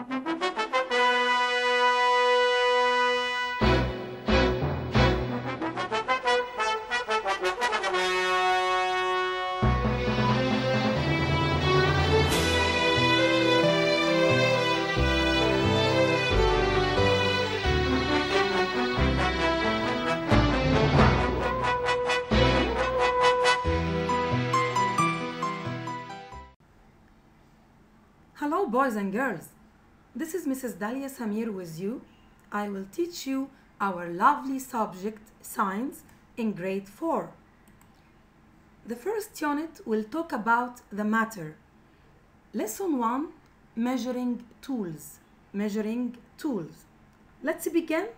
Hello, boys and girls. This is Mrs. Dalia Samir with you. I will teach you our lovely subject, science, in grade 4. The first unit will talk about the matter. Lesson 1 Measuring Tools. Measuring Tools. Let's begin.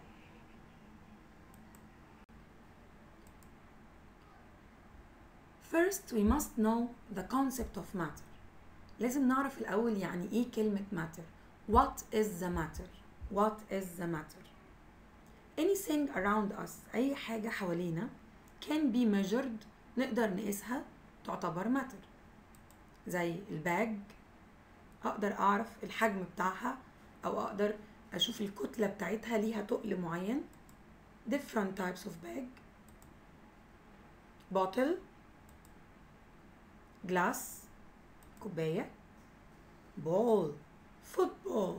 First, we must know the concept of matter. لازم نعرف الأول يعني إيه كلمة matter. What is the matter? What is the matter? Anything around us أي حاجة حوالينا can be measured نقدر نقيسها تعتبر matter. زي الباج أقدر أعرف الحجم بتاعها أو أقدر أشوف الكتلة بتاعتها ليها تقل معين. Different types of bag. Bottle. Glass. كوباية بول فوتبول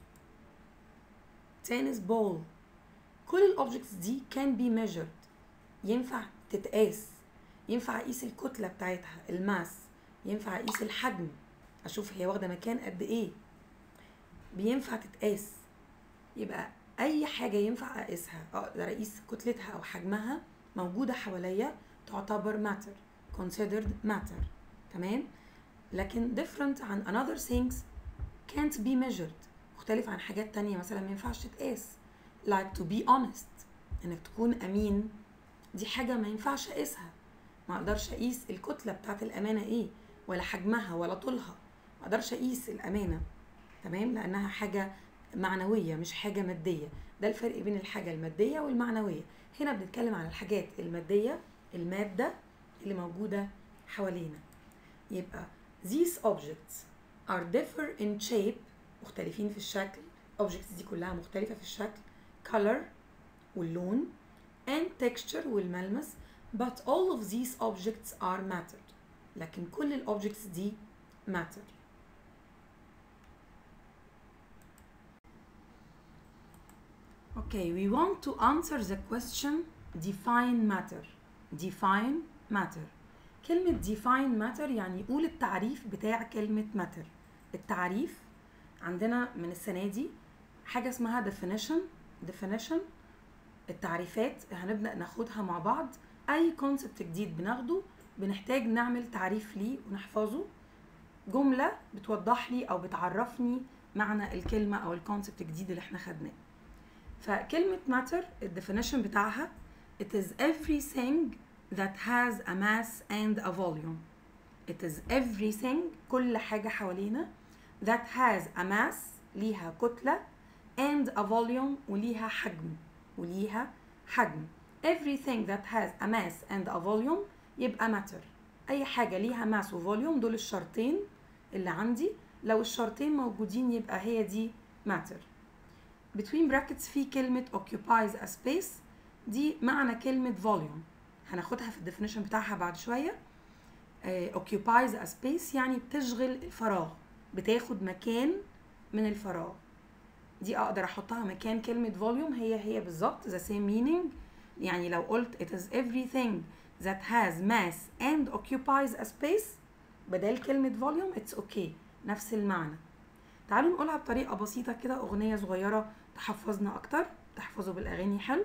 تنس بول كل الاوبجكتس دي can be measured ينفع تتقاس ينفع اقيس الكتله بتاعتها الماس ينفع اقيس الحجم اشوف هي واخده مكان قد ايه بينفع تتقاس يبقى اي حاجه ينفع اقيسها اقدر اقيس كتلتها او حجمها موجوده حواليا تعتبر matter considered matter تمام لكن different عن another things can't be measured مختلف عن حاجات تانية مثلا ما ينفعش تتقاس like to be honest انك تكون امين دي حاجة ما ينفعش اقيسها ما اقدرش اقيس الكتلة بتاعت الامانة ايه ولا حجمها ولا طولها ما اقدرش اقيس الامانة تمام لانها حاجة معنوية مش حاجة مادية ده الفرق بين الحاجة المادية والمعنوية هنا بنتكلم عن الحاجات المادية المادة اللي موجودة حوالينا يبقى These objects are differ in shape مختلفين في الشكل objects دي كلها مختلفة في الشكل color واللون and texture والملمس but all of these objects are matter لكن كل ال objects دي matter Okay, we want to answer the question define matter. Define matter. كلمة define matter يعني قول التعريف بتاع كلمة matter التعريف عندنا من السنة دي حاجة اسمها definition definition التعريفات هنبدأ ناخدها مع بعض أي كونسبت جديد بناخده بنحتاج نعمل تعريف ليه ونحفظه جملة بتوضح لي أو بتعرفني معنى الكلمة أو الكونسبت الجديد اللي احنا خدناه فكلمة matter الديفينيشن بتاعها it is everything that has a mass and a volume. It is everything كل حاجة حوالينا that has a mass ليها كتلة and a volume وليها حجم وليها حجم. Everything that has a mass and a volume يبقى matter. أي حاجة ليها mass وفوليوم دول الشرطين اللي عندي لو الشرطين موجودين يبقى هي دي matter. Between brackets في كلمة occupies a space دي معنى كلمة volume. هناخدها في الديفينيشن بتاعها بعد شويه uh, occupies a space يعني بتشغل الفراغ بتاخد مكان من الفراغ دي اقدر احطها مكان كلمه volume هي هي بالظبط the same meaning يعني لو قلت it is everything that has mass and occupies a space بدل كلمه volume it's okay نفس المعنى تعالوا نقولها بطريقه بسيطه كده اغنيه صغيره تحفظنا اكتر تحفظوا بالاغاني حلو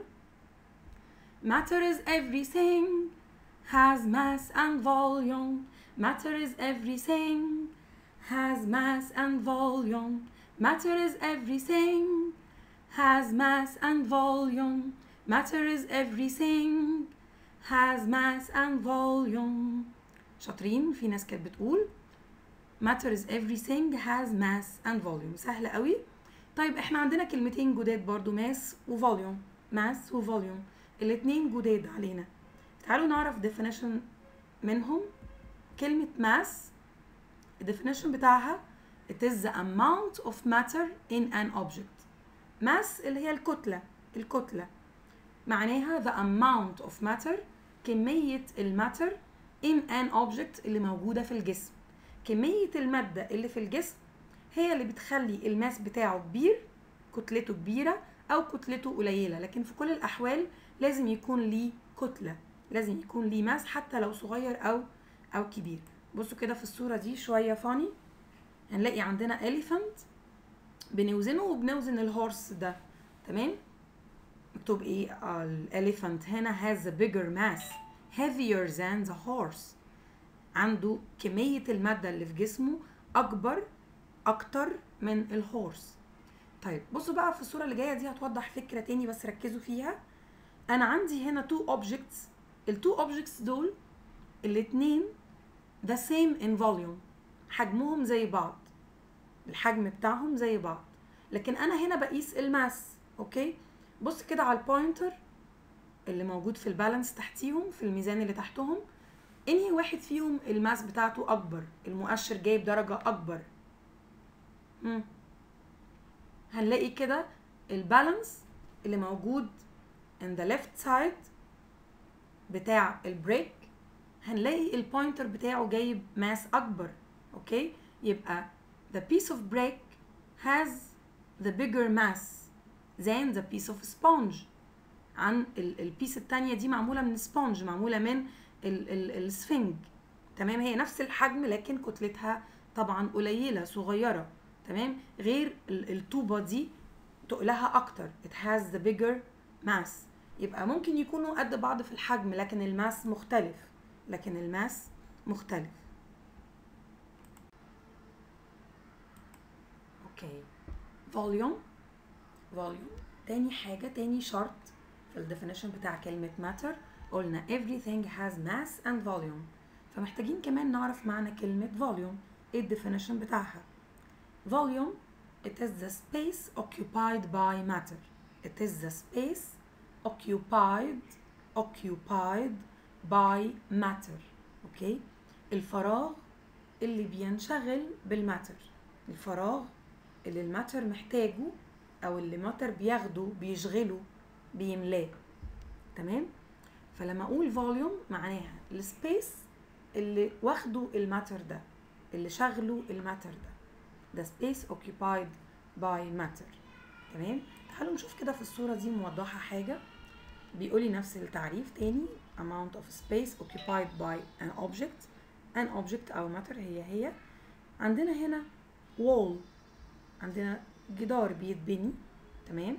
Matter is everything, has mass and volume. Matter is everything, has mass and volume. Matter is everything, has mass and volume. Matter is everything, has mass and volume. شاطرين في ناس كانت بتقول matter is everything has mass and volume سهلة قوي طيب احنا عندنا كلمتين جداد برضو mass وفوليوم mass وفوليوم الاتنين جداد علينا تعالوا نعرف definition منهم كلمة mass الديفينيشن بتاعها it is the amount of matter in an object mass اللي هي الكتلة الكتلة معناها the amount of matter كمية الماتر in an object اللي موجودة في الجسم كمية المادة اللي في الجسم هي اللي بتخلي الماس بتاعه كبير كتلته كبيرة أو كتلته قليلة لكن في كل الأحوال لازم يكون ليه كتلة لازم يكون ليه ماس حتى لو صغير أو أو كبير بصوا كده في الصورة دي شوية فاني هنلاقي عندنا elephant بنوزنه وبنوزن الهورس ده تمام مكتوب ايه آه، الاليفانت هنا has a bigger mass heavier than the horse عنده كمية المادة اللي في جسمه أكبر أكتر من الهورس طيب بصوا بقى في الصورة اللي جاية دي هتوضح فكرة تاني بس ركزوا فيها أنا عندي هنا two objects ال two objects دول الاتنين the same in volume حجمهم زي بعض الحجم بتاعهم زي بعض لكن أنا هنا بقيس الماس أوكي بص كده على البوينتر اللي موجود في البالانس تحتيهم في الميزان اللي تحتهم انهي واحد فيهم الماس بتاعته اكبر المؤشر جايب درجة اكبر مم. هنلاقي كده البالانس اللي موجود in the left side بتاع البريك هنلاقي البوينتر بتاعه جايب ماس اكبر اوكي يبقى the piece of break has the bigger mass than the piece of sponge عن ال- البيس التانية دي معمولة من سبونج معمولة من ال- ال- السفنج تمام هي نفس الحجم لكن كتلتها طبعا قليلة صغيرة تمام غير ال- الطوبة دي تقلها أكتر it has the bigger mass يبقى ممكن يكونوا قد بعض في الحجم لكن الماس مختلف لكن الماس مختلف اوكي فوليوم فوليوم تاني حاجة تاني شرط في الديفينيشن بتاع كلمة matter قلنا everything has mass and volume فمحتاجين كمان نعرف معنى كلمة volume ايه الديفينيشن بتاعها volume it is the space occupied by matter it is the space occupied occupied by matter اوكي الفراغ اللي بينشغل بالماتر الفراغ اللي الماتر محتاجه او اللي الماتر بياخده بيشغله بيملاه تمام فلما اقول فوليوم معناها السبيس اللي واخده الماتر ده اللي شغله الماتر ده the space occupied by matter تمام تعالوا نشوف كده في الصورة دي موضحة حاجة بيقولي نفس التعريف تاني amount of space occupied by an object an object أو matter هي هي عندنا هنا wall عندنا جدار بيتبني تمام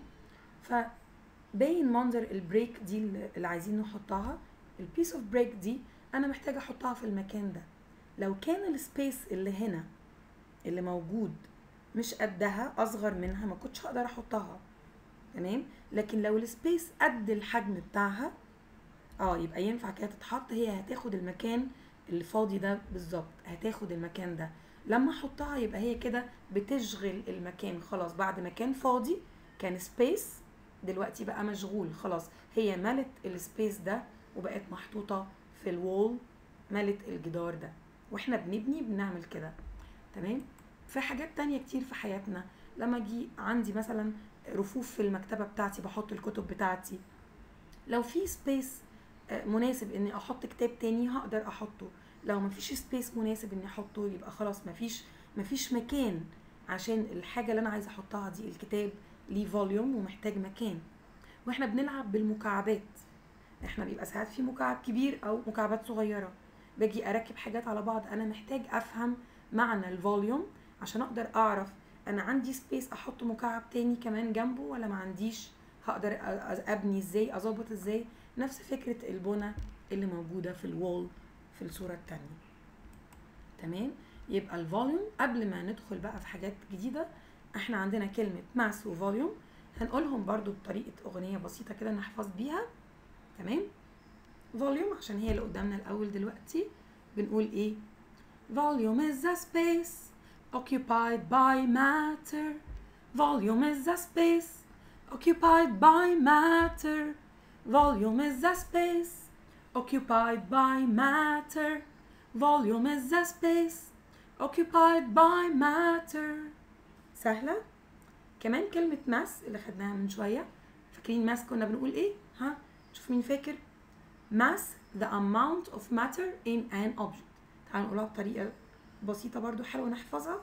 فباين منظر البريك دي اللي عايزين نحطها البيس اوف بريك دي انا محتاجه احطها في المكان ده لو كان السبيس اللي هنا اللي موجود مش قدها اصغر منها ما كنتش هقدر احطها تمام لكن لو السبيس قد الحجم بتاعها اه يبقى ينفع كده تتحط هي هتاخد المكان اللي فاضي ده بالظبط هتاخد المكان ده لما احطها يبقى هي كده بتشغل المكان خلاص بعد ما كان فاضي كان سبيس دلوقتي بقى مشغول خلاص هي ملت السبيس ده وبقت محطوطة في الوول ملت الجدار ده واحنا بنبني بنعمل كده تمام في حاجات تانية كتير في حياتنا لما اجي عندي مثلا رفوف في المكتبة بتاعتي بحط الكتب بتاعتي لو في سبيس مناسب اني احط كتاب تاني هقدر احطه لو مفيش سبيس مناسب اني احطه يبقى خلاص مفيش مفيش مكان عشان الحاجه اللي انا عايزه احطها دي الكتاب ليه فوليوم ومحتاج مكان واحنا بنلعب بالمكعبات احنا بيبقى ساعات في مكعب كبير او مكعبات صغيره باجي اركب حاجات على بعض انا محتاج افهم معنى الفوليوم عشان اقدر اعرف انا عندي سبيس احط مكعب تاني كمان جنبه ولا ما عنديش هقدر ابني ازاي اظبط ازاي نفس فكره البنى اللي موجوده في الوول في الصورة التانية تمام يبقى الفوليوم قبل ما ندخل بقى في حاجات جديدة احنا عندنا كلمة ماس وفوليوم هنقولهم برضو بطريقة أغنية بسيطة كده نحفظ بيها تمام فوليوم عشان هي اللي قدامنا الأول دلوقتي بنقول ايه Volume is the space occupied by matter Volume is the space occupied by matter Volume is the space occupied by matter. Volume is the space occupied by matter سهلة كمان كلمة mass اللي خدناها من شوية فاكرين mass كنا بنقول ايه ها شوف مين فاكر mass the amount of matter in an object تعالوا نقولها بطريقة بسيطة برضو حلوة نحفظها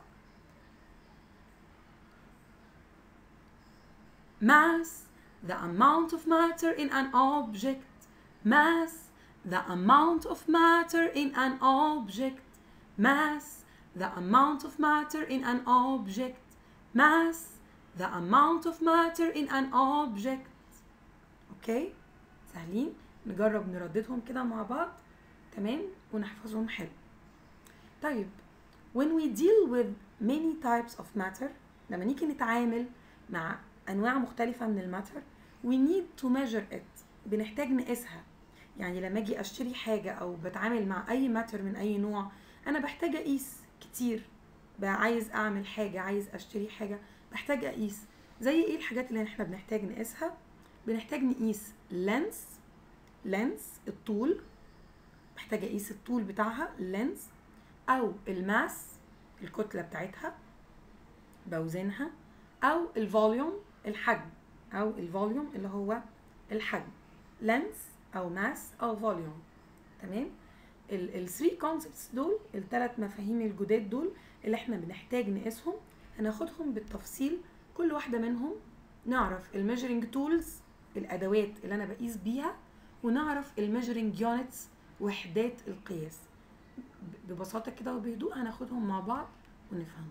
mass the amount of matter in an object mass the amount of matter in an object mass the amount of matter in an object mass the amount of matter in an object اوكي سهلين نجرب نرددهم كده مع بعض تمام ونحفظهم حلو طيب when we deal with many types of matter لما نيجي نتعامل مع انواع مختلفه من الماتر we need to measure it بنحتاج نقيسها يعني لما اجي اشتري حاجه او بتعامل مع اي ماتر من اي نوع انا بحتاج اقيس كتير بقى عايز اعمل حاجه عايز اشتري حاجه بحتاج اقيس زي ايه الحاجات اللي احنا بنحتاج نقيسها بنحتاج نقيس لينس لينس الطول محتاجه اقيس الطول بتاعها لينس او الماس الكتله بتاعتها بوزنها او الفوليوم الحجم او الفوليوم اللي هو الحجم لينس او ماس او فوليوم تمام الثري كونسبتس دول الثلاث مفاهيم الجداد دول اللي احنا بنحتاج نقيسهم هناخدهم بالتفصيل كل واحده منهم نعرف الميجرنج تولز الادوات اللي انا بقيس بيها ونعرف الميجرنج يونتس وحدات القياس ببساطه كده وبهدوء هناخدهم مع بعض ونفهم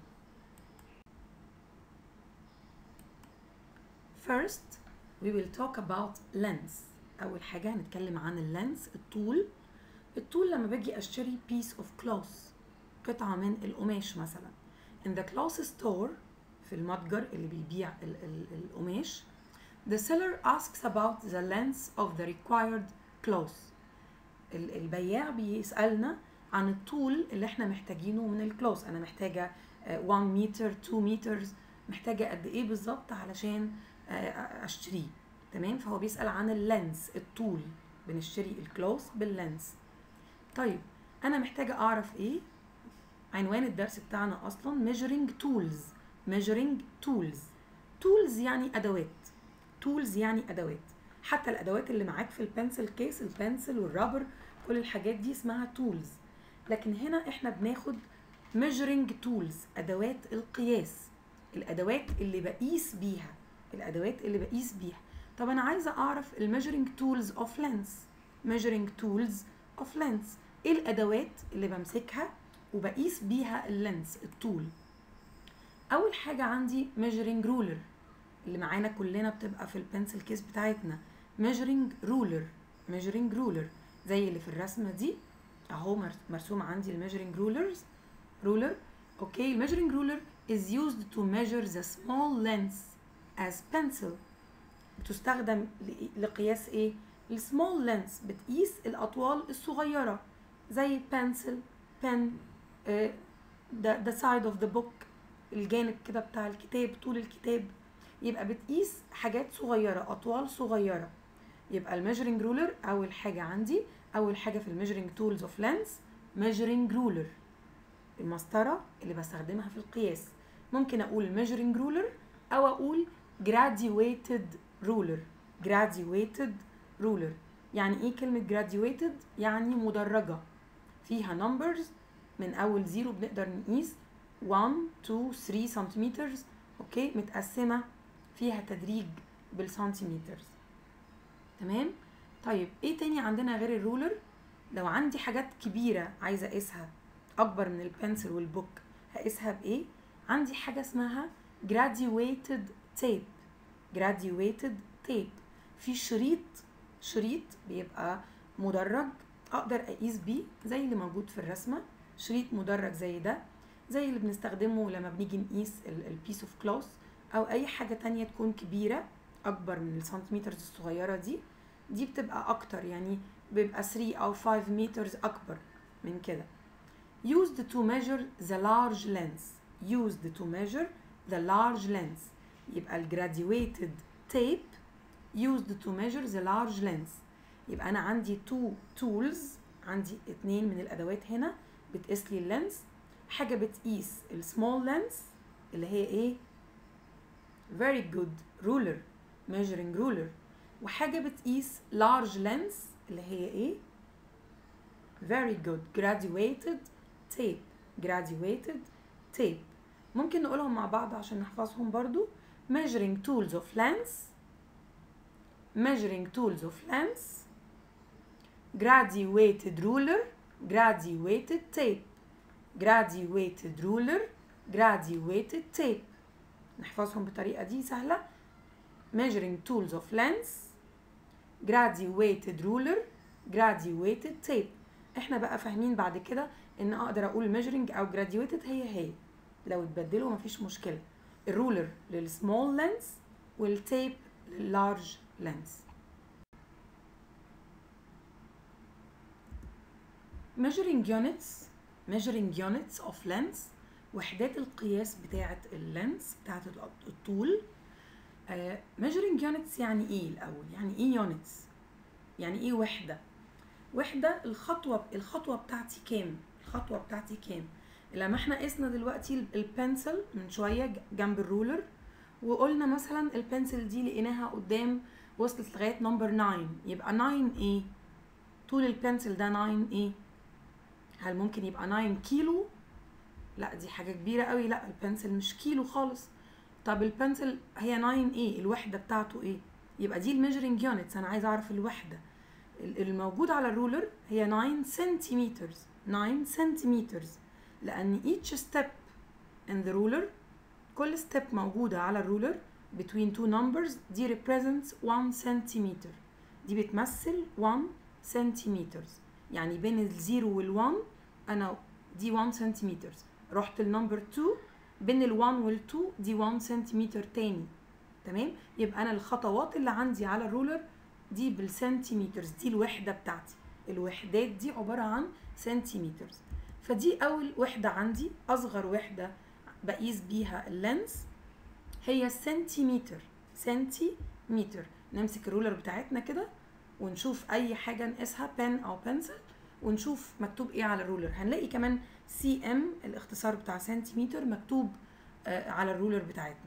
First we will talk about lens أول حاجة هنتكلم عن اللينس الطول الطول لما باجي أشتري piece of cloth قطعة من القماش مثلا in the cloth store في المتجر اللي بيبيع ال ال القماش the seller asks about the length of the required cloth البياع بيسألنا عن الطول اللي احنا محتاجينه من الكلوث انا محتاجة 1 متر 2 متر محتاجة قد ايه بالظبط علشان اشتريه تمام فهو بيسأل عن اللينس الطول بنشتري الكلوث باللينس طيب انا محتاجة اعرف ايه عنوان الدرس بتاعنا اصلا measuring tools measuring tools tools يعني ادوات tools يعني ادوات حتى الادوات اللي معاك في البنسل كيس البنسل والرابر كل الحاجات دي اسمها tools لكن هنا احنا بناخد measuring tools ادوات القياس الادوات اللي بقيس بيها الادوات اللي بقيس بيها طب انا عايزه اعرف الميجرنج تولز اوف لينس measuring tools of lens ايه الادوات اللي بمسكها وبقيس بيها اللينس الطول اول حاجه عندي measuring ruler اللي معانا كلنا بتبقى في البنسل كيس بتاعتنا measuring ruler measuring ruler زي اللي في الرسمه دي اهو مرسوم عندي الميجرنج رولرز رولر اوكي الميجرنج رولر is used to measure the small lengths as pencil بتستخدم لقياس ايه السمول لينس بتقيس الاطوال الصغيره زي pencil pen uh, the, the side of the book الجانب كده بتاع الكتاب طول الكتاب يبقى بتقيس حاجات صغيره اطوال صغيره يبقى الميجرنج رولر اول حاجه عندي اول حاجه في الميجرنج تولز اوف لينس measuring رولر المسطره اللي بستخدمها في القياس ممكن اقول measuring رولر او اقول graduated ruler graduated ruler يعني ايه كلمه graduated يعني مدرجه فيها numbers من اول زيرو بنقدر نقيس 1 2 3 سنتيمتر اوكي متقسمه فيها تدريج بالسنتيمتر تمام طيب ايه تاني عندنا غير الرولر لو عندي حاجات كبيرة عايزة اقيسها اكبر من البنسل والبوك هقيسها بايه عندي حاجة اسمها graduated tape graduated tape في شريط شريط بيبقى مدرج اقدر اقيس بيه زي اللي موجود في الرسمة شريط مدرج زي ده زي اللي بنستخدمه لما بنيجي نقيس البيس اوف كلوث او اي حاجة تانية تكون كبيرة اكبر من السنتيمترز الصغيرة دي دي بتبقى اكتر يعني بيبقى 3 او 5 مترز اكبر من كده used to measure the large lens used to measure the large lens يبقى ال graduated tape used to measure the large lens يبقى انا عندي two tools عندي اتنين من الادوات هنا بتقيس لي اللينس حاجه بتقيس السمول لينس اللي هي ايه very good ruler measuring ruler وحاجه بتقيس large lens اللي هي ايه very good graduated tape graduated tape ممكن نقولهم مع بعض عشان نحفظهم برضو measuring tools of lens measuring tools of lens graduated ruler graduated tape graduated ruler graduated tape نحفظهم بالطريقة دي سهلة measuring tools of lens graduated ruler graduated tape احنا بقى فاهمين بعد كده ان اقدر اقول measuring او graduated هي هي لو اتبدلوا مفيش مشكلة الرولر للسمول لينس والتيب لللارج لينس measuring units measuring units of lens وحدات القياس بتاعة اللينس بتاعة الطول uh, measuring units يعني ايه الاول يعني ايه units يعني ايه وحدة وحدة الخطوة الخطوة بتاعتي كام الخطوة بتاعتي كام لما احنا قسنا دلوقتي البنسل من شوية جنب الرولر وقلنا مثلا البنسل دي لقيناها قدام وصلت لغاية نمبر 9 يبقى 9 ايه طول البنسل ده 9 ايه هل ممكن يبقى 9 كيلو لا دي حاجة كبيرة قوي لا البنسل مش كيلو خالص طب البنسل هي 9 ايه الوحدة بتاعته ايه يبقى دي الميجرنج يونتس انا عايزة اعرف الوحدة الموجود على الرولر هي 9 سنتيمتر 9 سنتيمتر لان each step in the ruler كل step موجودة على الرولر between two numbers دي represents 1 centimeter دي بتمثل 1 centimeters يعني بين الزيرو والوان انا دي 1 سنتيمتر رحت النمبر 2 بين ال1 وال2 دي 1 سنتيمتر تاني تمام يبقى انا الخطوات اللي عندي على الرولر دي بالسنتيمترز دي الوحده بتاعتي الوحدات دي عباره عن سنتيمترز فدي اول وحده عندي اصغر وحده بقيس بيها اللينس هي السنتيمتر سنتيمتر نمسك الرولر بتاعتنا كده ونشوف اي حاجه نقيسها بن او بنسل ونشوف مكتوب ايه على الرولر هنلاقي كمان سي ام الاختصار بتاع سنتيمتر مكتوب آه على الرولر بتاعتنا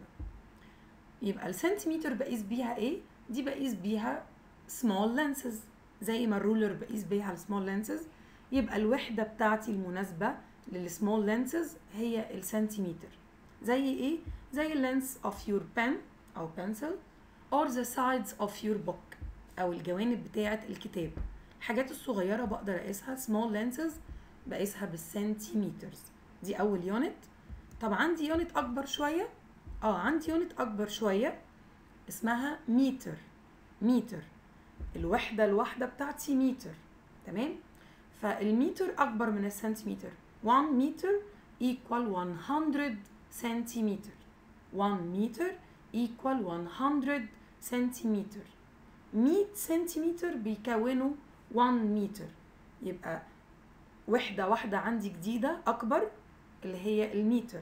يبقى السنتيمتر بقيس بيها ايه دي بقيس بيها small lenses زي ما الرولر بقيس بيها السمول lenses يبقى الوحده بتاعتي المناسبه للسمول lenses هي السنتيمتر زي ايه زي اللينس اوف يور pen او pencil or the sides of your book او الجوانب بتاعه الكتاب الحاجات الصغيره بقدر اقيسها small lenses بقيسها بالسنتيمترز دي اول يونت طب عندي يونت اكبر شويه اه عندي يونت اكبر شويه اسمها متر متر الوحده الواحده بتاعتي متر تمام فالمتر اكبر من السنتيمتر 1 متر equal 100 سنتيمتر 1 متر equal 100 سنتيمتر 100 سنتيمتر بيكونوا 1 متر يبقى وحدة واحدة عندي جديدة أكبر اللي هي المتر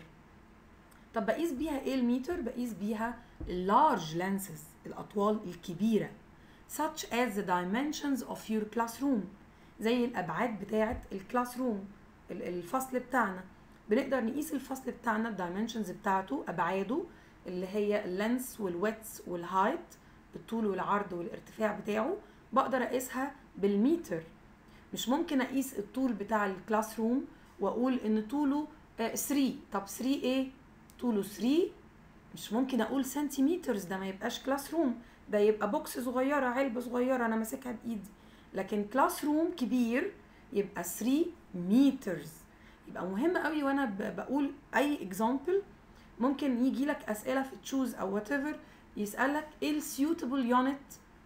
طب بقيس بيها ايه المتر؟ بقيس بيها large lenses الأطوال الكبيرة such as the dimensions of your classroom زي الأبعاد بتاعة الكلاس روم الفصل بتاعنا بنقدر نقيس الفصل بتاعنا الدايمنشنز بتاعته أبعاده اللي هي اللينس والويتس والهايت الطول والعرض والارتفاع بتاعه بقدر اقيسها بالمتر مش ممكن اقيس الطول بتاع الكلاس روم واقول ان طوله 3 طب 3 ايه طوله 3 مش ممكن اقول سنتيمترز ده ما يبقاش كلاس روم ده يبقى بوكس صغيره علبه صغيره انا ماسكها بايدي لكن كلاس روم كبير يبقى 3 مترز يبقى مهم قوي وانا بقول اي اكزامبل ممكن يجي لك اسئله في تشوز او وات ايفر يسالك ايه السيوتبل يونت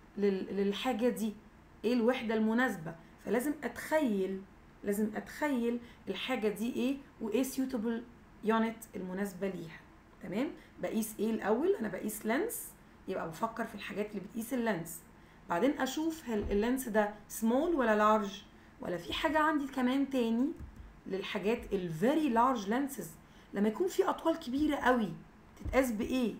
للحاجه دي ايه الوحده المناسبه فلازم اتخيل لازم اتخيل الحاجه دي ايه وايه سيوتبل يونت المناسبه ليها تمام بقيس ايه الاول انا بقيس لينس يبقى بفكر في الحاجات اللي بتقيس اللينس بعدين اشوف هل اللينس ده سمول ولا لارج ولا في حاجه عندي كمان تاني للحاجات الفيري لارج لينسز لما يكون في اطوال كبيره قوي تتقاس بايه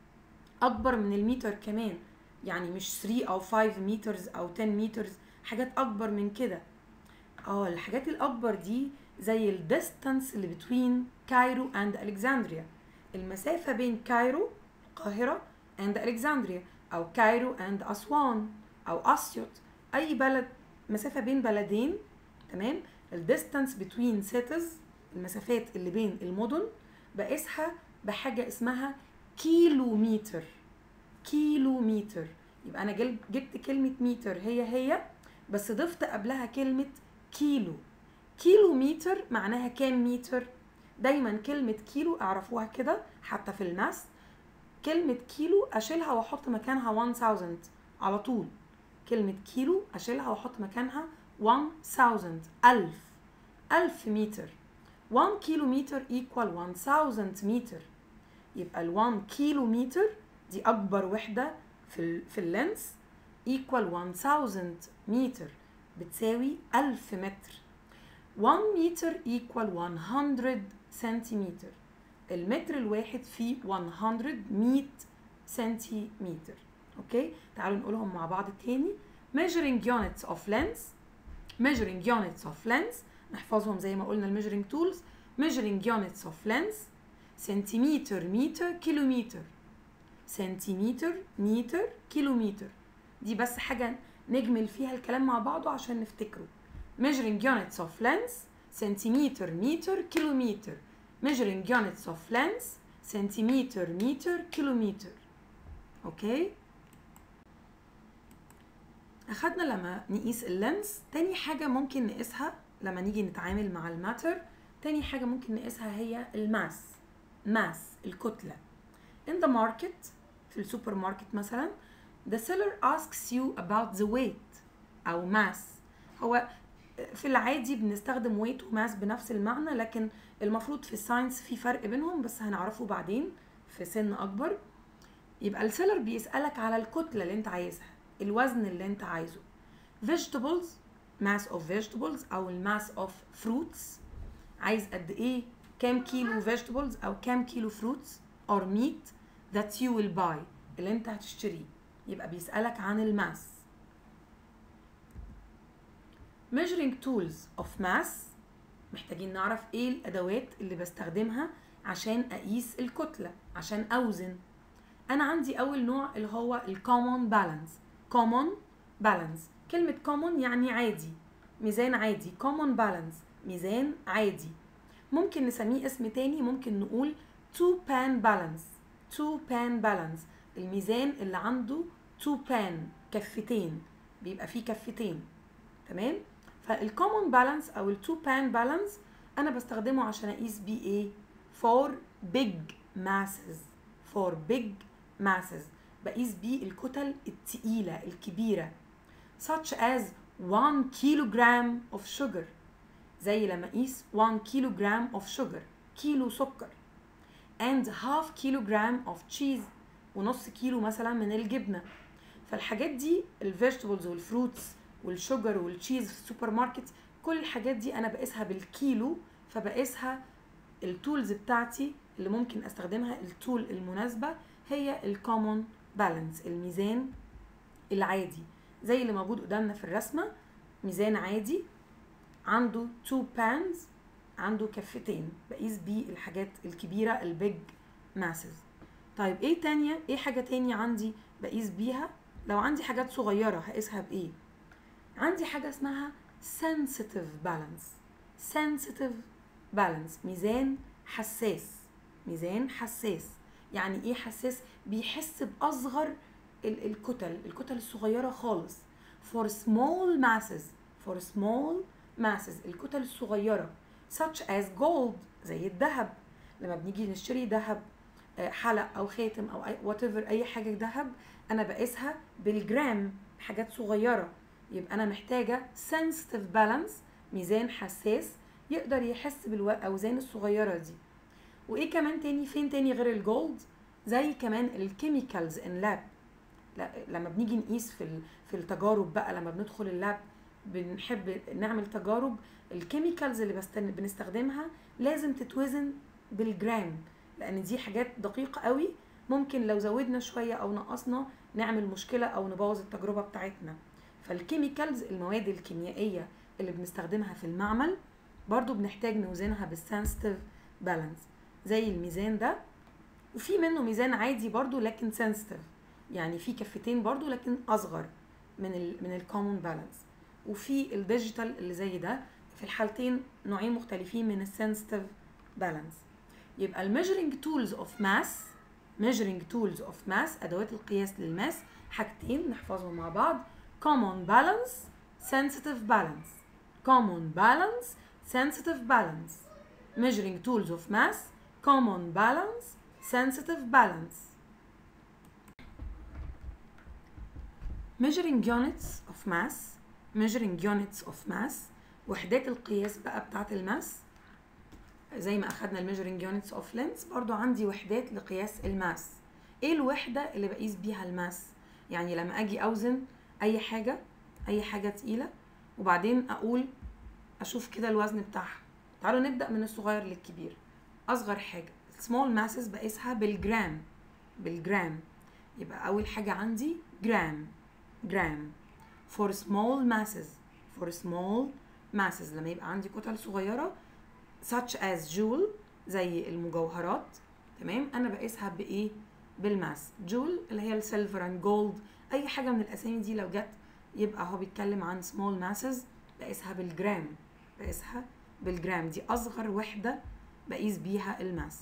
اكبر من المتر كمان يعني مش 3 او 5 مترز او 10 مترز حاجات اكبر من كده اه الحاجات الاكبر دي زي الديستانس اللي بين كايرو اند الكسندريا المسافه بين كايرو القاهره اند الكسندريا او كايرو اند اسوان او اسيوط اي بلد مسافه بين بلدين تمام الديستانس بين سيتيز المسافات اللي بين المدن بقيسها بحاجه اسمها كيلومتر كيلومتر يبقى انا جل- جبت كلمه متر هي هي بس ضفت قبلها كلمه كيلو كيلو متر معناها كام متر دايما كلمة كيلو اعرفوها كده حتى في الماس كلمة كيلو اشيلها واحط مكانها 1000 على طول كلمة كيلو اشيلها واحط مكانها 1000 ألف ألف متر 1 كيلو متر equal 1000 متر يبقى ال 1 كيلو متر دي أكبر وحدة في ال في اللينس equal 1000 متر بتساوي 1000 متر 1 متر equal 100 سنتيمتر المتر الواحد فيه 100 100 سنتيمتر اوكي تعالوا نقولهم مع بعض تاني measuring units of length measuring units of length نحفظهم زي ما قلنا الميجرنج تولز measuring units of length سنتيمتر متر كيلومتر سنتيمتر متر كيلومتر دي بس حاجة نجمل فيها الكلام مع بعضه عشان نفتكره measuring units of length سنتيمتر متر كيلومتر measuring units of length سنتيمتر متر كيلومتر اوكي اخدنا لما نقيس اللينس تاني حاجة ممكن نقيسها لما نيجي نتعامل مع الماتر تاني حاجة ممكن نقيسها هي الماس ماس الكتلة in the market في السوبر ماركت مثلا the seller asks you about the weight أو mass هو في العادي بنستخدم weight وماس بنفس المعنى لكن المفروض في الساينس في فرق بينهم بس هنعرفه بعدين في سن أكبر يبقى السيلر بيسألك على الكتلة اللي انت عايزها الوزن اللي انت عايزه vegetables mass of vegetables أو الماس of fruits عايز قد ايه كام كيلو vegetables أو كام كيلو fruits or meat that you will buy اللي انت هتشتريه يبقى بيسألك عن الماس measuring tools of mass محتاجين نعرف ايه الادوات اللي بستخدمها عشان اقيس الكتلة عشان اوزن انا عندي اول نوع اللي هو الكومون بالانس common balance كلمة common يعني عادي ميزان عادي common balance ميزان عادي ممكن نسميه اسم تاني ممكن نقول two pan balance two pan balance الميزان اللي عنده two pan كفتين بيبقى فيه كفتين تمام فالكومون بالانس او التو بان بالانس انا بستخدمه عشان اقيس بيه ايه for big masses for big masses بقيس بيه الكتل التقيلة الكبيرة such as 1 kilogram of sugar زي لما اقيس 1 kilogram of sugar كيلو سكر and half kilogram of cheese ونص كيلو مثلا من الجبنة فالحاجات دي الفيجيتابلز والفروتس والشوجر والتشيز في السوبر ماركت كل الحاجات دي انا بقيسها بالكيلو فبقيسها التولز بتاعتي اللي ممكن استخدمها التول المناسبة هي الكومون بالانس الميزان العادي زي اللي موجود قدامنا في الرسمة ميزان عادي عنده تو بانز عنده كفتين بقيس بيه الحاجات الكبيرة البيج ماسز طيب ايه تانية ايه حاجة تانية عندي بقيس بيها لو عندي حاجات صغيرة هقيسها بايه عندي حاجة اسمها sensitive balance sensitive balance ميزان حساس ميزان حساس يعني ايه حساس بيحس باصغر ال- الكتل الكتل الصغيرة خالص for small masses for small masses الكتل الصغيرة such as gold زي الذهب لما بنيجي نشتري ذهب آه، حلق او خاتم او اي whatever اي حاجة ذهب انا بقيسها بالجرام حاجات صغيرة يبقى انا محتاجة sensitive balance ميزان حساس يقدر يحس بالاوزان الصغيرة دي وايه كمان تاني فين تاني غير الجولد زي كمان الكيميكالز ان لاب لما بنيجي نقيس في ال- في التجارب بقى لما بندخل اللاب بنحب نعمل تجارب الكيميكالز اللي بستن- بنستخدمها لازم تتوزن بالجرام لان دي حاجات دقيقة قوي ممكن لو زودنا شوية او نقصنا نعمل مشكلة او نبوظ التجربة بتاعتنا فالكيميكالز المواد الكيميائية اللي بنستخدمها في المعمل برضو بنحتاج نوزنها بالسنسيتيف بالانس زي الميزان ده وفي منه ميزان عادي برضو لكن سنسيتيف يعني في كفتين برضو لكن اصغر من ال من الكومون بالانس وفي الديجيتال اللي زي ده في الحالتين نوعين مختلفين من السنسيتيف بالانس يبقى الميجرنج تولز اوف ماس measuring tools of mass ادوات القياس للماس حاجتين نحفظهم مع بعض common balance sensitive balance common balance sensitive balance measuring tools of mass common balance sensitive balance measuring units of mass measuring units of mass وحدات القياس بقى بتاعت الماس زي ما اخدنا الميجرنج يونتس اوف لينس برضو عندي وحدات لقياس الماس ايه الوحده اللي بقيس بيها الماس يعني لما اجي اوزن اي حاجه اي حاجه تقيله وبعدين اقول اشوف كده الوزن بتاعها تعالوا نبدا من الصغير للكبير اصغر حاجه سمول ماسز بقيسها بالجرام بالجرام يبقى اول حاجه عندي جرام جرام for small masses for small masses لما يبقى عندي كتل صغيره such as jewel زي المجوهرات تمام انا بقيسها بايه بالماس جول اللي هي السيلفر اند جولد اي حاجه من الاسامي دي لو جت يبقى هو بيتكلم عن small masses بقيسها بالجرام بقيسها بالجرام دي اصغر وحده بقيس بيها الماس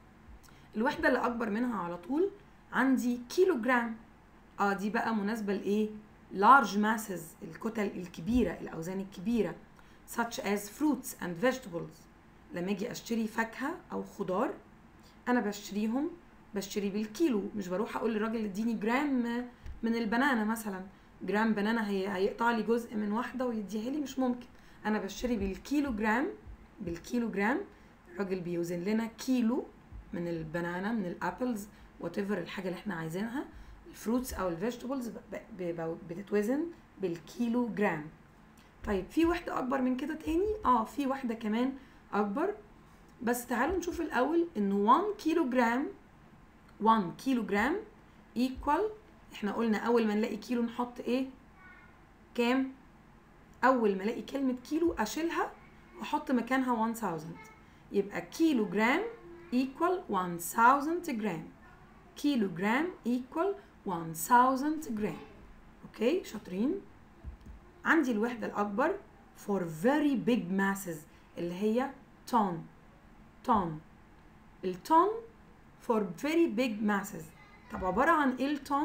الوحده اللي اكبر منها على طول عندي كيلو جرام اه دي بقى مناسبه لايه large masses الكتل الكبيره الاوزان الكبيره such as fruits and vegetables لما اجي اشتري فاكهه او خضار انا بشتريهم بشتري بالكيلو مش بروح اقول للراجل اديني جرام من البنانه مثلا جرام بنانه هي هيقطع لي جزء من واحده ويديها لي مش ممكن انا بشتري بالكيلو جرام بالكيلو جرام الراجل بيوزن لنا كيلو من البنانه من الابلز وات ايفر الحاجه اللي احنا عايزينها الفروتس او الفيجيتابلز بتتوزن بالكيلو جرام طيب في وحده اكبر من كده تاني اه في وحده كمان اكبر بس تعالوا نشوف الاول ان 1 كيلو جرام 1 كيلو جرام ايكوال احنا قلنا اول ما نلاقي كيلو نحط ايه كام اول ما الاقي كلمه كيلو اشيلها واحط مكانها 1000 يبقى كيلو جرام equal 1000 جرام كيلو جرام equal 1000 جرام اوكي شاطرين عندي الوحدة الأكبر for very big masses اللي هي طن طن الطن for very big masses طب عبارة عن ايه الطن؟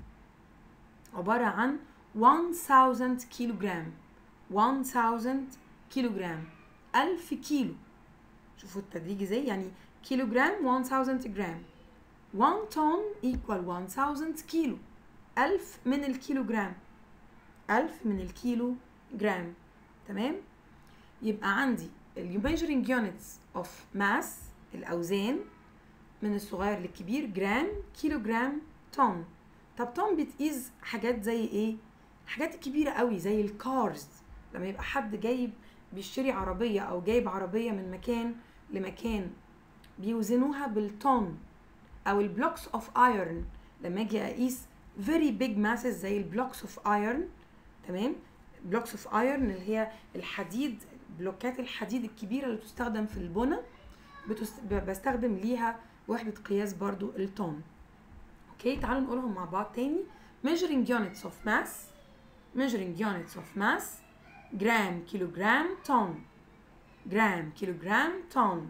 عبارة عن 1000 كيلو جرام 1000 كيلو جرام 1000 كيلو شوفوا التدريج ازاي يعني كيلو جرام 1000 جرام 1 طن equal 1000 كيلو 1000 من الكيلو جرام 1000 من الكيلو جرام تمام يبقى عندي ال measuring units of mass الأوزان من الصغير للكبير جرام كيلو جرام طن طب طن بتقيس حاجات زي ايه الحاجات الكبيرة قوي زي الكارز لما يبقى حد جايب بيشتري عربية أو جايب عربية من مكان لمكان بيوزنوها بالطن أو البلوكس اوف ايرون لما اجي اقيس very big masses زي البلوكس اوف ايرون تمام بلوكس اوف ايرون اللي هي الحديد بلوكات الحديد الكبيره اللي بتستخدم في البنى بتست... بستخدم ليها وحده قياس برضو الطن اوكي تعالوا نقولهم مع بعض تاني measuring units of mass measuring units of mass جرام كيلو جرام طن جرام كيلو جرام طن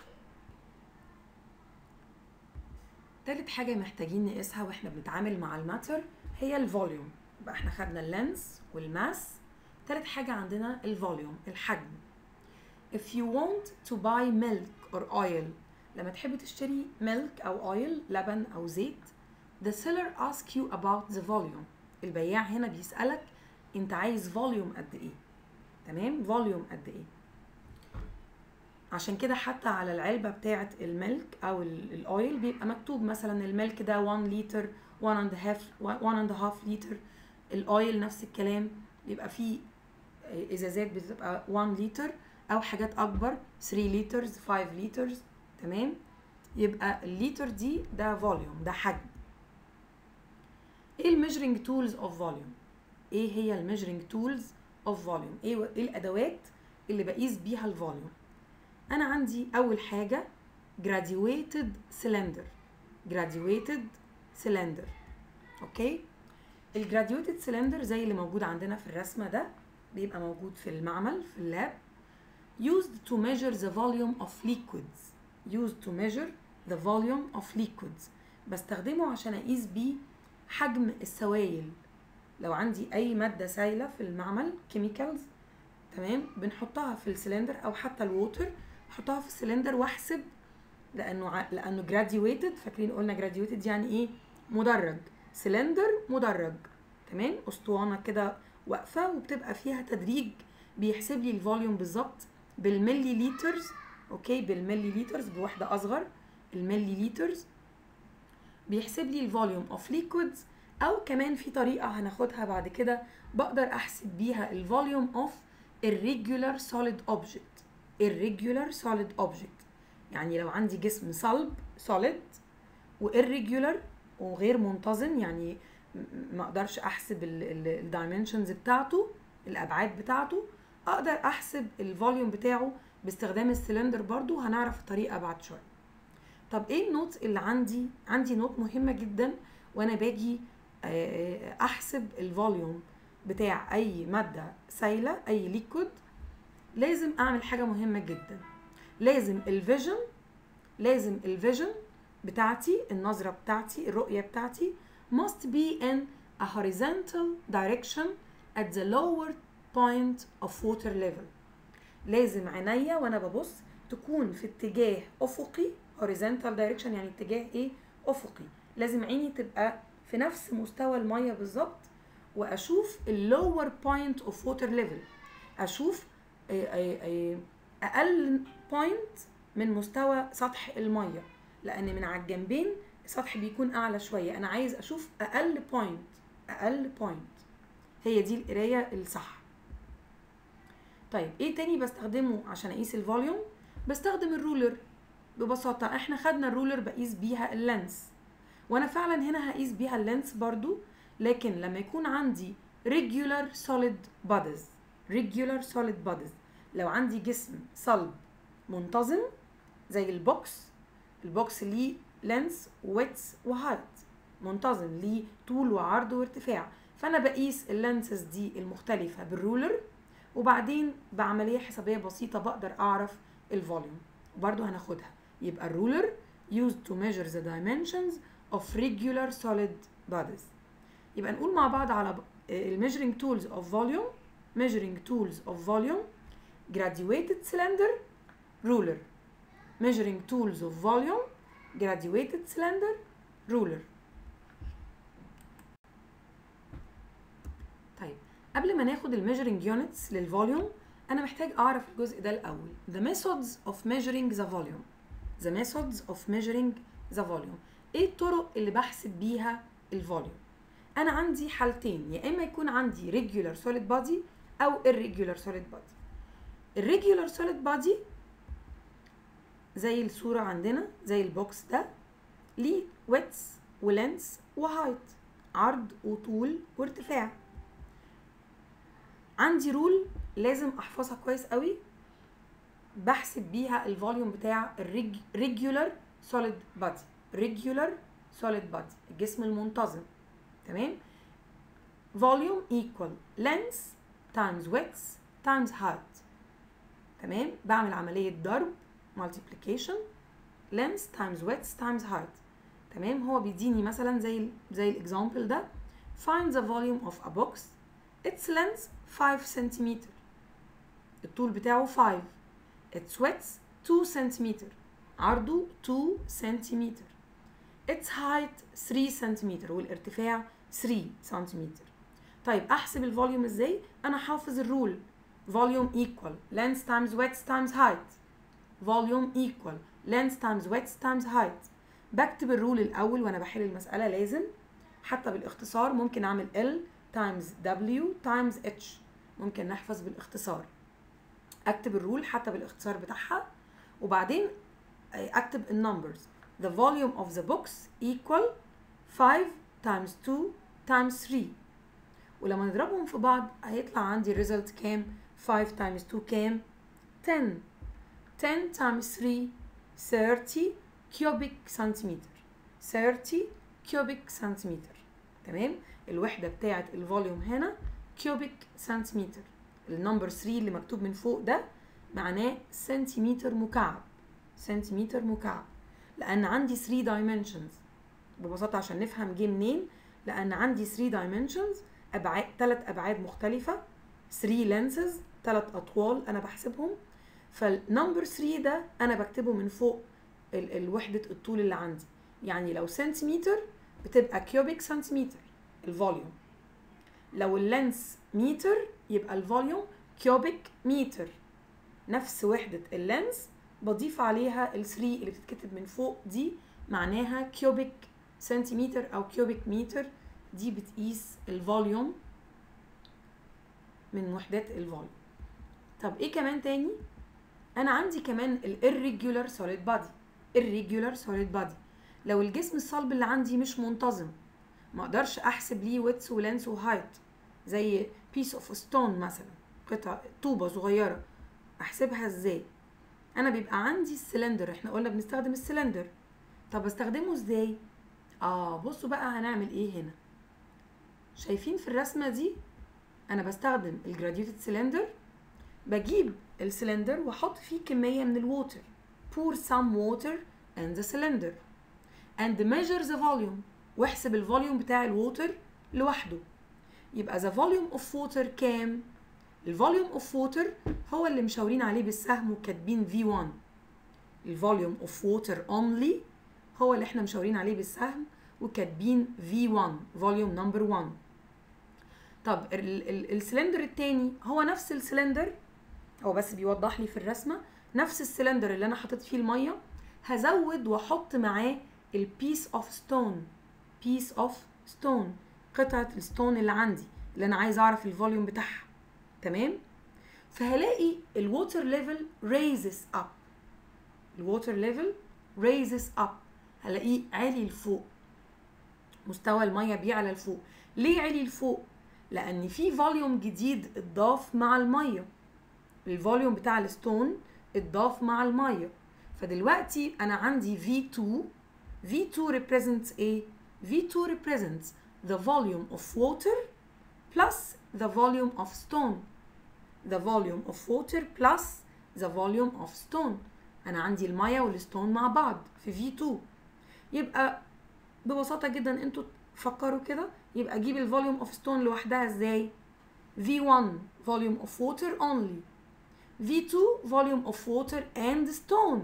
تالت حاجة محتاجين نقيسها واحنا بنتعامل مع الماتر هي الفوليوم يبقى احنا خدنا اللينس والماس تالت حاجة عندنا الفوليوم الحجم if you want to buy milk or oil لما تحب تشتري milk أو oil لبن أو زيت the seller ask you about the volume البياع هنا بيسألك انت عايز فوليوم قد ايه تمام فوليوم قد ايه عشان كده حتى على العلبة بتاعة الملك أو الأويل بيبقى مكتوب مثلا الملك ده 1 لتر 1 and half 1 and half لتر الأويل نفس الكلام بيبقى فيه إزازات بتبقى 1 لتر أو حاجات أكبر 3 لترز 5 لترز تمام يبقى الليتر دي ده فوليوم ده حجم ايه الميجرنج تولز اوف فوليوم ايه هي الميجرنج تولز of volume ايه ايه الادوات اللي بقيس بيها الفوليوم انا عندي اول حاجه graduated cylinder graduated cylinder اوكي الجراديويتد سيلندر زي اللي موجود عندنا في الرسمه ده بيبقى موجود في المعمل في اللاب used to measure the volume of liquids used to measure the volume of liquids بستخدمه عشان اقيس بيه حجم السوائل لو عندي اي ماده سائله في المعمل كيميكالز تمام بنحطها في السلندر او حتى الووتر احطها في السلندر واحسب لانه ع... لانه جراديويتد فاكرين قلنا جراديويتد يعني ايه مدرج سلندر مدرج تمام اسطوانه كده واقفه وبتبقى فيها تدريج بيحسب لي الفوليوم بالظبط بالملي لترز اوكي بالملي لترز بوحده اصغر الملي لترز بيحسب لي الفوليوم اوف ليكويدز او كمان في طريقه هناخدها بعد كده بقدر احسب بيها الفوليوم اوف irregular solid object irregular solid object يعني لو عندي جسم صلب solid وirregular وغير منتظم يعني ما اقدرش احسب الدايمنشنز بتاعته الابعاد بتاعته اقدر احسب الفوليوم بتاعه باستخدام السلندر برضو هنعرف الطريقه بعد شويه طب ايه النوت اللي عندي عندي نوت مهمه جدا وانا باجي احسب الفوليوم بتاع اي ماده سايله اي ليكويد لازم اعمل حاجه مهمه جدا لازم الفيجن لازم الفيجن بتاعتي النظره بتاعتي الرؤيه بتاعتي must be in a horizontal direction at the lower point of water level لازم عينيا وانا ببص تكون في اتجاه افقي horizontal direction يعني اتجاه ايه افقي لازم عيني تبقى في نفس مستوى الميه بالظبط واشوف اللور بوينت اوف ووتر ليفل اشوف اقل بوينت من مستوى سطح الميه لان من على الجنبين السطح بيكون اعلى شويه انا عايز اشوف اقل بوينت اقل بوينت هي دي القرايه الصح طيب ايه تاني بستخدمه عشان اقيس الفوليوم بستخدم الرولر ببساطه احنا خدنا الرولر بقيس بيها اللينس وانا فعلا هنا هقيس بيها اللينس برضو لكن لما يكون عندي regular solid bodies regular solid bodies لو عندي جسم صلب منتظم زي البوكس البوكس ليه لينس ويتس وهايت منتظم ليه طول وعرض وارتفاع فانا بقيس اللينسز دي المختلفه بالرولر وبعدين بعمليه حسابيه بسيطه بقدر اعرف الفوليوم وبرده هناخدها يبقى الرولر used to measure the dimensions of regular solid bodies يبقى نقول مع بعض على الميجرنج tools of volume measuring tools of volume graduated cylinder ruler measuring tools of volume graduated cylinder ruler طيب قبل ما ناخد الميجرنج يونتس للفوليوم انا محتاج اعرف الجزء ده الاول the methods of measuring the volume the methods of measuring the volume ايه الطرق اللي بحسب بيها الفوليوم انا عندي حالتين يا اما يكون عندي regular solid body او irregular solid body الريجولار solid body زي الصورة عندنا زي البوكس ده ليه ويتس ولينس وهايت عرض وطول وارتفاع عندي رول لازم احفظها كويس قوي بحسب بيها الفوليوم بتاع الريجولار سوليد بادي ريجولار سوليد بادي الجسم المنتظم تمام فوليوم ايكوال لينس تايمز ويتس تايمز هايت تمام بعمل عملية ضرب multiplication length times width times height تمام هو بيديني مثلا زي زي الاكزامبل ده find the volume of a box its length 5 سنتيمتر الطول بتاعه 5 its width 2 سنتيمتر عرضه 2 سنتيمتر its height 3 سنتيمتر والارتفاع 3 سنتيمتر طيب احسب الفوليوم ازاي انا حافظ الرول volume equal length times width times height volume equal length times width times height بكتب الرول الاول وانا بحل المساله لازم حتى بالاختصار ممكن اعمل L times W times H ممكن نحفظ بالاختصار اكتب الرول حتى بالاختصار بتاعها وبعدين اكتب النمبرز the volume of the box equal 5 times 2 times 3 ولما نضربهم في بعض هيطلع عندي الريزلت كام 5 times 2 كام 10 10 times 3 30 كيوبيك سنتيمتر 30 كيوبيك سنتيمتر تمام الوحده بتاعه الفوليوم هنا كيوبيك سنتيمتر النمبر 3 اللي مكتوب من فوق ده معناه سنتيمتر مكعب سنتيمتر مكعب لان عندي 3 dimensions ببساطه عشان نفهم جه منين لان عندي 3 dimensions ابعاد ثلاث ابعاد مختلفه 3 lenses ثلاث اطوال انا بحسبهم فالنمبر 3 ده انا بكتبه من فوق ال- الوحده الطول اللي عندي يعني لو سنتيمتر بتبقى كيوبيك سنتيمتر الفوليوم لو اللينس متر يبقى الفوليوم كيوبيك متر نفس وحدة اللينس بضيف عليها ال 3 اللي بتتكتب من فوق دي معناها كيوبيك سنتيمتر او كيوبيك متر دي بتقيس الفوليوم من وحدات الفوليوم طب ايه كمان تاني انا عندي كمان ال irregular solid body irregular solid body لو الجسم الصلب اللي عندي مش منتظم ما اقدرش احسب ليه ويتس ولانس وهايت زي بيس اوف ستون مثلا قطعه طوبه صغيره احسبها ازاي انا بيبقى عندي السلندر احنا قلنا بنستخدم السلندر طب استخدمه ازاي اه بصوا بقى هنعمل ايه هنا شايفين في الرسمه دي انا بستخدم الجراديوتد سلندر بجيب السلندر واحط فيه كميه من الووتر pour some water in the cylinder and measure the volume واحسب الفوليوم بتاع الووتر لوحده يبقى the volume of water كام الفوليوم اوف ووتر هو اللي مشاورين عليه بالسهم وكاتبين V1 الفوليوم اوف ووتر only هو اللي احنا مشاورين عليه بالسهم وكاتبين V1 فوليوم نمبر 1 طب ال- ال- السلندر التاني هو نفس السلندر هو بس بيوضح لي في الرسمه نفس السلندر اللي انا حطيت فيه الميه هزود واحط معاه البيس اوف ستون بيس اوف ستون قطعه الستون اللي عندي اللي انا عايز اعرف الفوليوم بتاعها تمام فهلاقي الووتر ليفل raises up الووتر ليفل raises up هلاقيه عالي لفوق مستوى الميه بيعلى لفوق ليه عالي لفوق لان في فوليوم جديد اتضاف مع الميه الفوليوم بتاع الستون اتضاف مع الميه فدلوقتي انا عندي V2 V2 represents ايه V2 represents the volume of water plus the volume of stone the volume of water plus the volume of stone انا عندي الميه والستون مع بعض في V2 يبقى ببساطه جدا انتوا فكروا كده يبقى اجيب الفوليوم اوف ستون لوحدها ازاي V1 volume of water only V2 volume of water and stone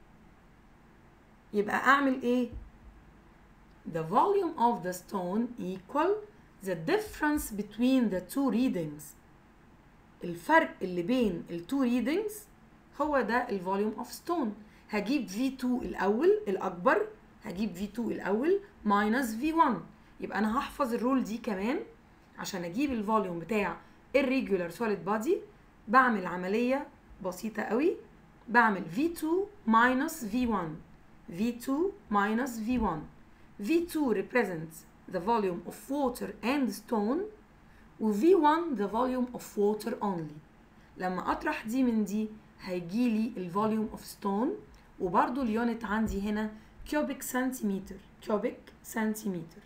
يبقى اعمل ايه the volume of the stone equal the difference between the two readings الفرق اللي بين ال two readings هو ده ال volume of stone هجيب V2 الأول الأكبر هجيب V2 الأول minus V1 يبقى أنا هحفظ الرول دي كمان عشان أجيب الفوليوم بتاع irregular solid body بعمل عملية بسيطة قوي بعمل V2 minus V1 V2 minus V1 V2 represents the volume of water and stone و V1 the volume of water only لما أطرح دي من دي هيجيلي الفوليوم of stone وبرضو اليونت عندي هنا كيوبيك سنتيمتر كيوبيك سنتيمتر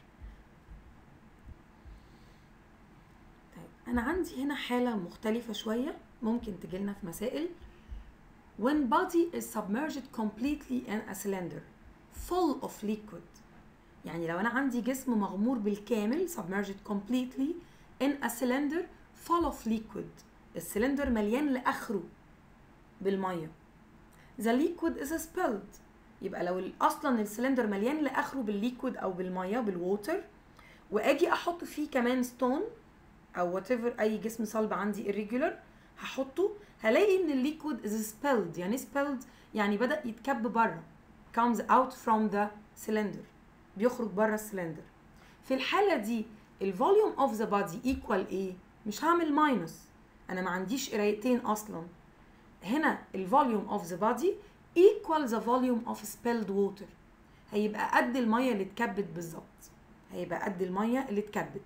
طيب أنا عندي هنا حالة مختلفة شوية ممكن تجيلنا في مسائل when body is submerged completely in a cylinder full of liquid يعني لو أنا عندي جسم مغمور بالكامل submerged completely in a cylinder full of liquid السلندر مليان لآخره بالمية the liquid is spilled يبقى لو ال- اصلا السلندر مليان لاخره بالليكويد او بالميه بالووتر واجي احط فيه كمان ستون او وات اي جسم صلب عندي irregular هحطه هلاقي ان الليكويد is spilled يعني spilled يعني بدا يتكب بره comes out from the cylinder بيخرج بره السلندر في الحاله دي الفوليوم اوف ذا بادي ايكوال ايه مش هعمل ماينس انا ما عنديش قرايتين اصلا هنا الفوليوم اوف ذا بادي equal the volume of spilled water هيبقى قد الميه اللي اتكبت بالظبط هيبقى قد الميه اللي اتكبت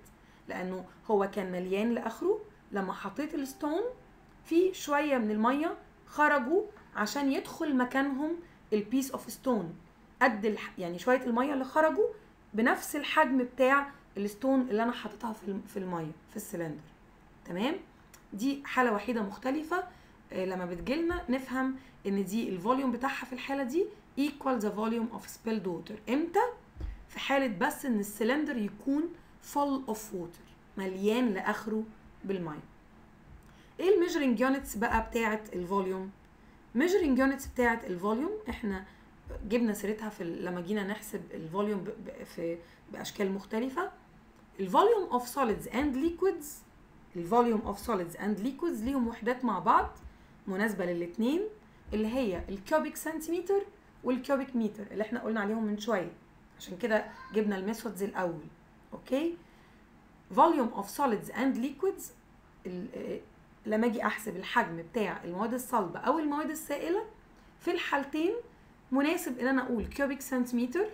لانه هو كان مليان لاخره لما حطيت الستون في شويه من الميه خرجوا عشان يدخل مكانهم البيس اوف ستون قد الح... يعني شويه الميه اللي خرجوا بنفس الحجم بتاع الستون اللي انا حاططها في الم- في الميه في السلندر تمام دي حاله وحيده مختلفه آه، لما بتجيلنا نفهم ان دي الفوليوم بتاعها في الحاله دي equal the volume of spilled water امتى في حاله بس ان السلندر يكون full of water مليان لاخره بالميه ايه الميجرنج يونتس بقى بتاعه الفوليوم ميجرنج يونتس بتاعه الفوليوم احنا جبنا سيرتها في ال- لما جينا نحسب الفوليوم ب- ب- في باشكال مختلفه الفوليوم اوف سوليدز اند ليكويدز الفوليوم اوف سوليدز اند ليكويدز ليهم وحدات مع بعض مناسبه للاثنين اللي هي الكيوبيك سنتيمتر والكيوبيك متر اللي احنا قلنا عليهم من شويه عشان كده جبنا الميثودز الاول اوكي فوليوم اوف سوليدز اند ليكويدز لما اجي احسب الحجم بتاع المواد الصلبه او المواد السائله في الحالتين مناسب ان انا اقول كيوبيك سنتيمتر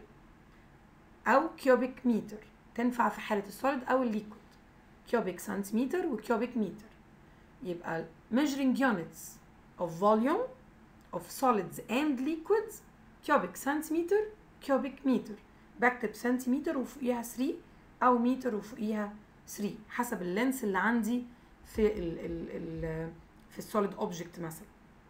او كيوبيك متر تنفع في حاله السوليد او الليكويد كيوبيك سنتيمتر وكيوبيك متر يبقى measuring units of volume of solids and liquids cubic centimeter cubic meter بكتب سنتيمتر وفوقيها 3 او متر وفوقيها 3 حسب اللينس اللي عندي في ال ال ال في السوليد اوبجكت مثلا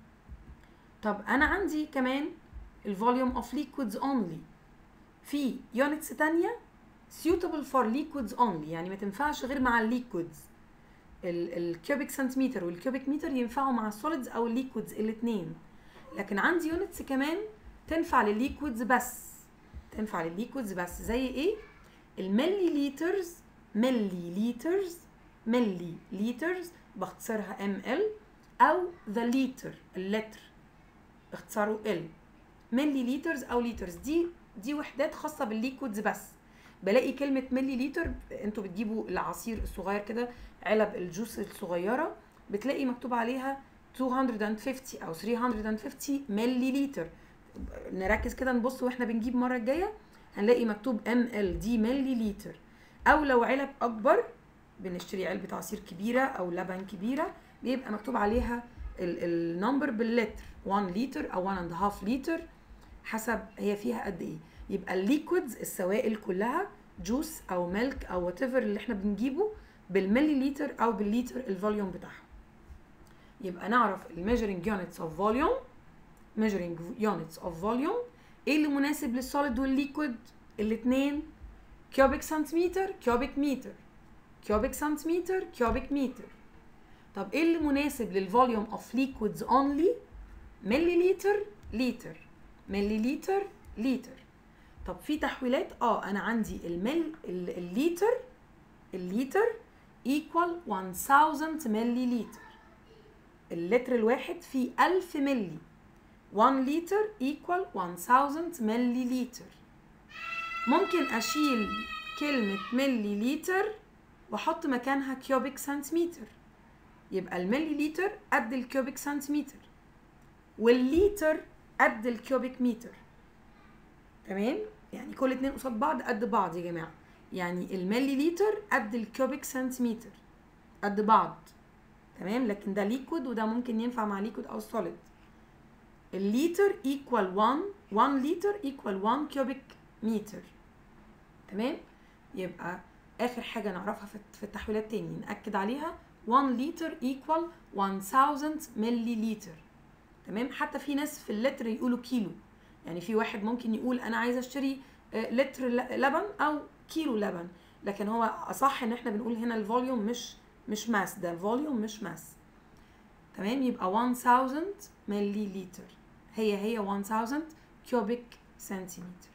طب انا عندي كمان الفوليوم اوف liquids only في يونتس تانية suitable for liquids only يعني ما تنفعش غير مع الليكويدز الكيوبيك سنتيمتر والكيوبيك متر ينفعوا مع السوليدز او الليكويدز الاثنين لكن عندي يونتس كمان تنفع للليكويدز بس تنفع للليكويدز بس زي ايه الملي لترز ملي لترز ملي لترز باختصارها ام ال او ذا لتر اللتر اختصاره ال ملي لترز او لترز دي دي وحدات خاصه بالليكويدز بس بلاقي كلمه ملي لتر انتوا بتجيبوا العصير الصغير كده علب الجوس الصغيره بتلاقي مكتوب عليها 250 او 350 ملي لتر نركز كده نبص واحنا بنجيب المره الجايه هنلاقي مكتوب ام ال دي ملي لتر او لو علب اكبر بنشتري علبه عصير كبيره او لبن كبيره بيبقى مكتوب عليها النمبر باللتر 1 لتر او 1 اند هاف لتر حسب هي فيها قد ايه يبقى الليكويدز السوائل كلها جوس او ميلك او وات اللي احنا بنجيبه بالملي لتر او بالليتر الفوليوم بتاعها يبقى نعرف الميجرنج يونتس اوف فوليوم measuring units of volume ايه اللي مناسب للسوليد والليكويد الاثنين كيوبيك سنتيمتر كيوبيك متر كيوبيك سنتيمتر كيوبيك متر طب ايه اللي مناسب للفوليوم اوف ليكويدز اونلي ملي لتر لتر ملي لتر لتر طب في تحويلات اه انا عندي المل ال- الليتر الليتر equal 1000 ملي لتر اللتر الواحد فيه 1000 ملي 1 لتر equal 1000 ملي لتر ممكن اشيل كلمة ملي لتر واحط مكانها كيوبيك سنتيمتر يبقى الملي لتر قد الكيوبيك سنتيمتر والليتر قد الكيوبيك متر تمام يعني كل اتنين قصاد بعض قد بعض يا جماعة يعني الملي لتر قد الكيوبيك سنتيمتر قد بعض تمام لكن ده ليكويد وده ممكن ينفع مع ليكويد او سوليد الليتر equal 1 1 لتر equal 1 كيوبيك متر تمام يبقى اخر حاجه نعرفها في في التحويلات تاني ناكد عليها 1 لتر equal 1000 ملي لتر تمام حتى في ناس في اللتر يقولوا كيلو يعني في واحد ممكن يقول انا عايز اشتري آه، لتر ل- لبن او كيلو لبن لكن هو اصح ان احنا بنقول هنا الفوليوم مش مش ماس ده الفوليوم مش ماس تمام يبقى 1000 ملي لتر هي هي 1000 كيوبيك سنتيمتر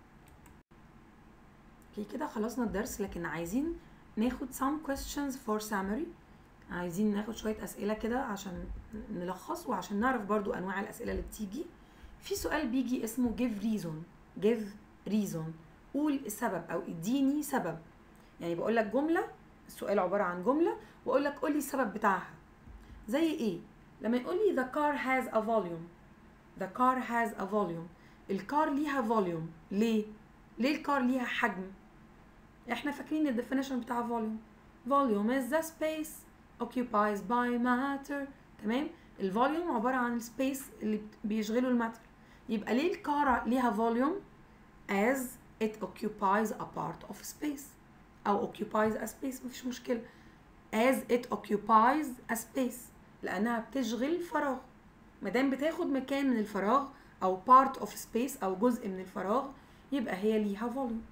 اوكي كده خلصنا الدرس لكن عايزين ناخد some questions for summary عايزين ناخد شوية أسئلة كده عشان نلخص وعشان نعرف برضو أنواع الأسئلة اللي بتيجي في سؤال بيجي اسمه give reason give reason قول السبب أو اديني سبب يعني بقول لك جملة السؤال عبارة عن جملة وأقول لك قول لي السبب بتاعها زي إيه؟ لما يقول لي the car has a volume the car has a volume الكار ليها volume ليه؟ ليه الكار ليها حجم؟ احنا فاكرين الديفينيشن بتاع فوليوم volume is the space occupies by matter تمام الفوليوم عبارة عن السبيس اللي بت- بيشغله الماتر يبقى ليه الكارة ليها فوليوم as it occupies a part of space أو occupies a space مفيش مشكلة as it occupies a space لأنها بتشغل فراغ مادام بتاخد مكان من الفراغ أو part of space أو جزء من الفراغ يبقى هي ليها فوليوم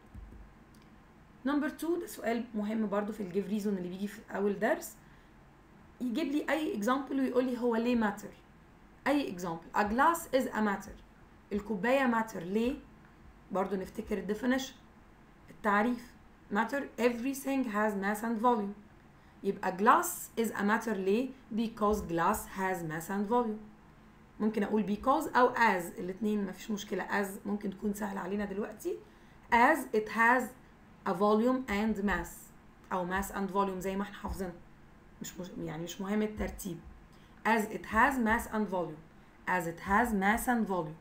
نمبر 2 ده سؤال مهم برضو في الجيف ريزون اللي بيجي في اول درس يجيب لي اي اكزامبل ويقول لي هو ليه ماتر اي اكزامبل a glass is a matter الكوبايه ماتر ليه برضو نفتكر الديفينيشن التعريف matter everything has mass and volume يبقى glass is a matter ليه because glass has mass and volume ممكن اقول because او as الاثنين مفيش مشكله as ممكن تكون سهله علينا دلوقتي as it has a volume and mass او mass and volume زي ما احنا حافظينها مش مش يعني مش مهم الترتيب as it has mass and volume as it has mass and volume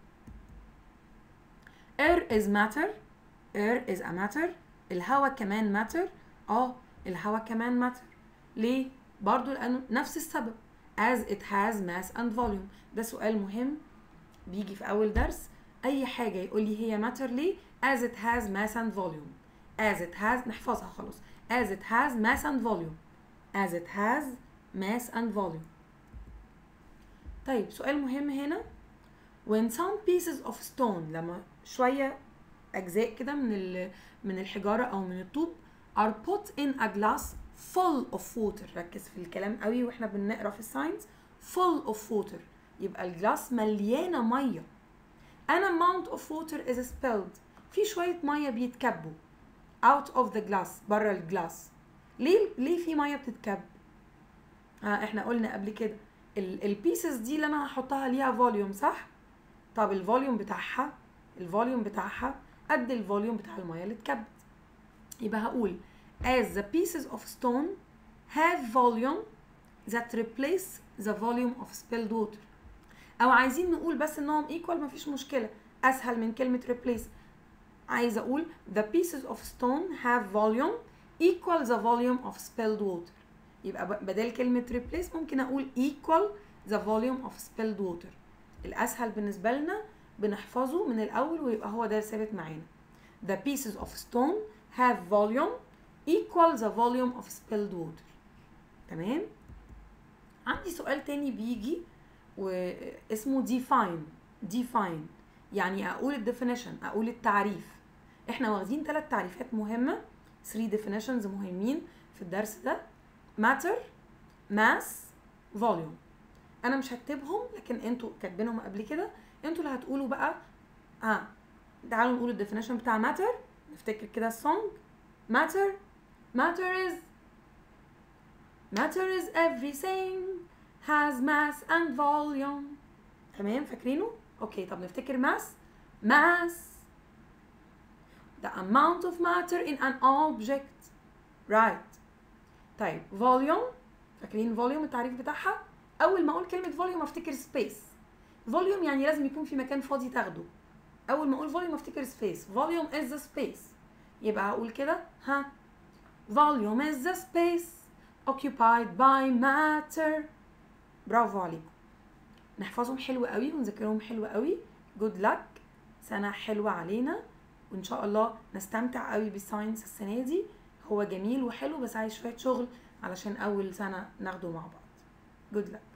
air is matter air is a matter الهواء كمان matter اه الهواء كمان matter ليه برضو لانه نفس السبب as it has mass and volume ده سؤال مهم بيجي في اول درس اي حاجه يقول لي هي matter ليه as it has mass and volume as it has نحفظها خلاص as it has mass and volume as it has mass and volume طيب سؤال مهم هنا when some pieces of stone لما شوية أجزاء كده من ال- من الحجارة أو من الطوب are put in a glass full of water ركز في الكلام قوي واحنا بنقرا في الساينس full of water يبقى الجلاس مليانة مية an amount of water is spilled في شوية مية بيتكبوا out of the glass بره الجلاس ليه ليه في ميه بتتكب آه احنا قلنا قبل كده البيسز دي اللي انا هحطها ليها فوليوم صح طب الفوليوم بتاعها الفوليوم بتاعها قد الفوليوم بتاع الميه اللي اتكبت يبقى هقول as the pieces of stone have volume that replace the volume of spilled water او عايزين نقول بس انهم equal مفيش مشكله اسهل من كلمه replace عايزه اقول the pieces of stone have volume equal the volume of spilled water يبقى ب- بدل كلمة replace ممكن أقول equal the volume of spilled water الأسهل بالنسبة لنا بنحفظه من الأول ويبقى هو ده ثابت معانا the pieces of stone have volume equal the volume of spilled water تمام عندي سؤال تاني بيجي واسمه define define يعني أقول الديفينيشن أقول التعريف احنا واخدين ثلاث تعريفات مهمة 3 definitions مهمين في الدرس ده matter mass volume انا مش هكتبهم لكن انتوا كاتبينهم قبل كده انتوا اللي هتقولوا بقى اه تعالوا نقول الديفينيشن بتاع matter نفتكر كده السونج matter matter is matter is everything has mass and volume تمام فاكرينه اوكي طب نفتكر mass mass the amount of matter in an object right طيب volume فاكرين volume التعريف بتاعها اول ما اقول كلمه volume افتكر space volume يعني لازم يكون في مكان فاضي تاخده اول ما اقول volume افتكر space volume is the space يبقى هقول كده ها volume is the space occupied by matter برافو عليكم نحفظهم حلو قوي ونذاكرهم حلو قوي good luck سنة حلوة علينا وإن شاء الله نستمتع قوي بالساينس السنة دي هو جميل وحلو بس عايز شوية شغل علشان أول سنة ناخده مع بعض good luck